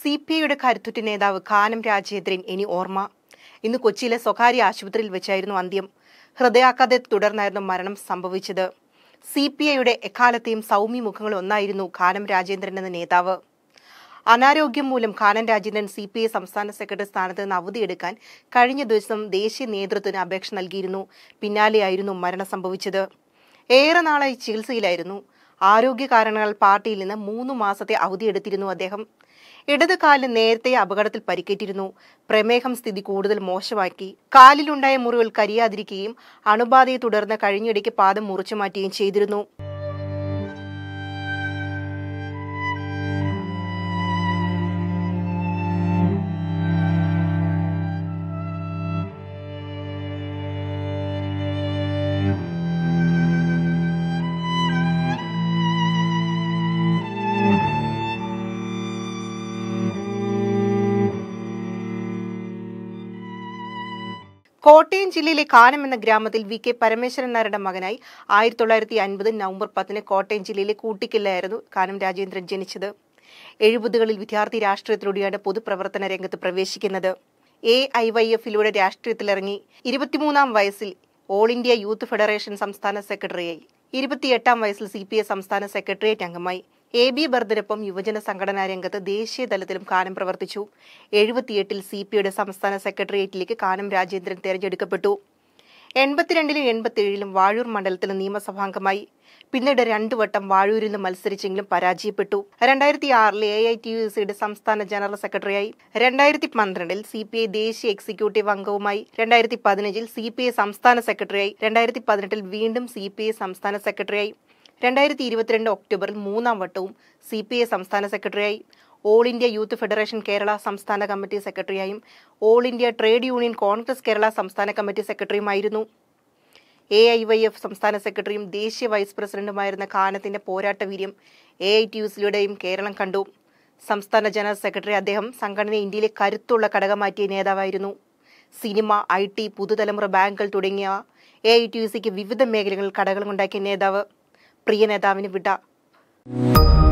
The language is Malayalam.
സി പി ഐയുടെ കരുത്തുറ്റ നേതാവ് കാനം രാജേന്ദ്രൻ ഇനി ഓർമ്മ ഇന്ന് കൊച്ചിയിലെ സ്വകാര്യ ആശുപത്രിയിൽ വെച്ചായിരുന്നു അന്ത്യം ഹൃദയാഘാതത്തെ തുടർന്നായിരുന്നു മരണം സംഭവിച്ചത് സി പി ഐയുടെ എക്കാലത്തെയും സൗമ്യ മുഖങ്ങളിൽ ഒന്നായിരുന്നു കാനം രാജേന്ദ്രൻ എന്ന നേതാവ് അനാരോഗ്യം മൂലം Kanam Rajendran C P I സംസ്ഥാന സെക്രട്ടറി സ്ഥാനത്ത് നിന്ന് അവധിയെടുക്കാൻ കഴിഞ്ഞ ദിവസം ദേശീയ നേതൃത്വത്തിന് അപേക്ഷ നൽകിയിരുന്നു പിന്നാലെയായിരുന്നു മരണം സംഭവിച്ചത് ഏറെ നാളായി ചികിത്സയിലായിരുന്നു ആരോഗ്യ കാരണങ്ങളാൽ പാർട്ടിയിൽ നിന്ന് മൂന്ന് മാസത്തെ അവധിയെടുത്തിരുന്നു അദ്ദേഹം ഇടത് കാലിന് നേരത്തെ അപകടത്തിൽ പരിക്കേറ്റിരുന്നു പ്രമേഹം സ്ഥിതി കൂടുതൽ മോശമാക്കി കാലിലുണ്ടായ മുറിവുകൾ കരിയാതിരിക്കുകയും അണുബാധയെ തുടർന്ന് കഴിഞ്ഞിടയ്ക്ക് പാദം മുറിച്ചു മാറ്റുകയും ചെയ്തിരുന്നു കോട്ടയം ജില്ലയിലെ കാനം എന്ന ഗ്രാമത്തിൽ വി കെ പരമേശ്വരൻ നായരുടെ മകനായി ആയിരത്തി തൊള്ളായിരത്തി അൻപത് നവംബർ പത്തിന് കോട്ടയം ജില്ലയിലെ കൂട്ടിക്കല്ലായിരുന്നു കാനം രാജേന്ദ്രൻ ജനിച്ചത് എഴുപതുകളിൽ വിദ്യാർത്ഥി രാഷ്ട്രീയത്തിലൂടെയാണ് പൊതുപ്രവർത്തന രംഗത്ത് പ്രവേശിക്കുന്നത് എ ഐ വൈ എഫിലൂടെ രാഷ്ട്രീയത്തിലിറങ്ങി ഇരുപത്തിമൂന്നാം വയസ്സിൽ ഓൾ ഇന്ത്യ യൂത്ത് ഫെഡറേഷൻ സംസ്ഥാന സെക്രട്ടറിയായി ഇരുപത്തിയെട്ടാം വയസ്സിൽ സി പി ഐ സംസ്ഥാന സെക്രട്ടേറിയറ്റ് അംഗമായി എ ബി ബർദനൊപ്പം യുവജന സംഘടനാ രംഗത്ത് ദേശീയ തലത്തിലും കാനം പ്രവർത്തിച്ചു എഴുപത്തിയെട്ടിൽ സി പി ഐയുടെ സംസ്ഥാന സെക്രട്ടേറിയറ്റിലേക്ക് കാനം രാജേന്ദ്രൻ തെരഞ്ഞെടുക്കപ്പെട്ടു എൺപത്തിരണ്ടിലും എൺപത്തിയേഴിലും വാഴൂർ മണ്ഡലത്തിൽ നിയമസഭാംഗമായി പിന്നീട് രണ്ടു വട്ടം വാഴൂരിൽ നിന്ന് മത്സരിച്ചെങ്കിലും പരാജയപ്പെട്ടു രണ്ടായിരത്തി ആറിലെ എ ഐ ടി യു സിയുടെ സംസ്ഥാന ജനറൽ സെക്രട്ടറിയായി രണ്ടായിരത്തി പന്ത്രണ്ടിൽ സി പി ഐ ദേശീയ എക്സിക്യൂട്ടീവ് അംഗവുമായി രണ്ടായിരത്തി പതിനഞ്ചിൽ സി പി ഐ സംസ്ഥാന സെക്രട്ടറിയായി രണ്ടായിരത്തി പതിനെട്ടിൽ വീണ്ടും സി പി ഐ സംസ്ഥാന സെക്രട്ടറിയായി രണ്ടായിരത്തി ഇരുപത്തിരണ്ട് ഒക്ടോബറിൽ മൂന്നാം വട്ടവും സി പി ഐ സംസ്ഥാന സെക്രട്ടറിയായി all India youth federation Kerala സംസ്ഥാന കമ്മിറ്റി സെക്രട്ടറിയായും all India trade union congress Kerala സംസ്ഥാന കമ്മിറ്റി സെക്രട്ടറിയുമായിരുന്നു എ ഐ വൈ എഫ് സംസ്ഥാന സെക്രട്ടറിയും ദേശീയ വൈസ് പ്രസിഡന്റുമായിരുന്ന കാനത്തിന്റെ പോരാട്ട വീര്യം എ ഐ ടി യുസിലൂടെയും കേരളം കണ്ടു സംസ്ഥാന ജനറൽ സെക്രട്ടറി അദ്ദേഹം സംഘടന ഇന്ത്യയിലെ കരുത്തുള്ള ഘടകമാറ്റിയ നേതാവായിരുന്നു സിനിമ ഐ ടി പുതുതലമുറ ബാങ്കുകൾ തുടങ്ങിയ എ ഐ ടി യു സിക്ക് വിവിധ മേഖലകളിൽ ഘടകങ്ങളുണ്ടാക്കിയ നേതാവ് പ്രിയ നേതാവിന് വിട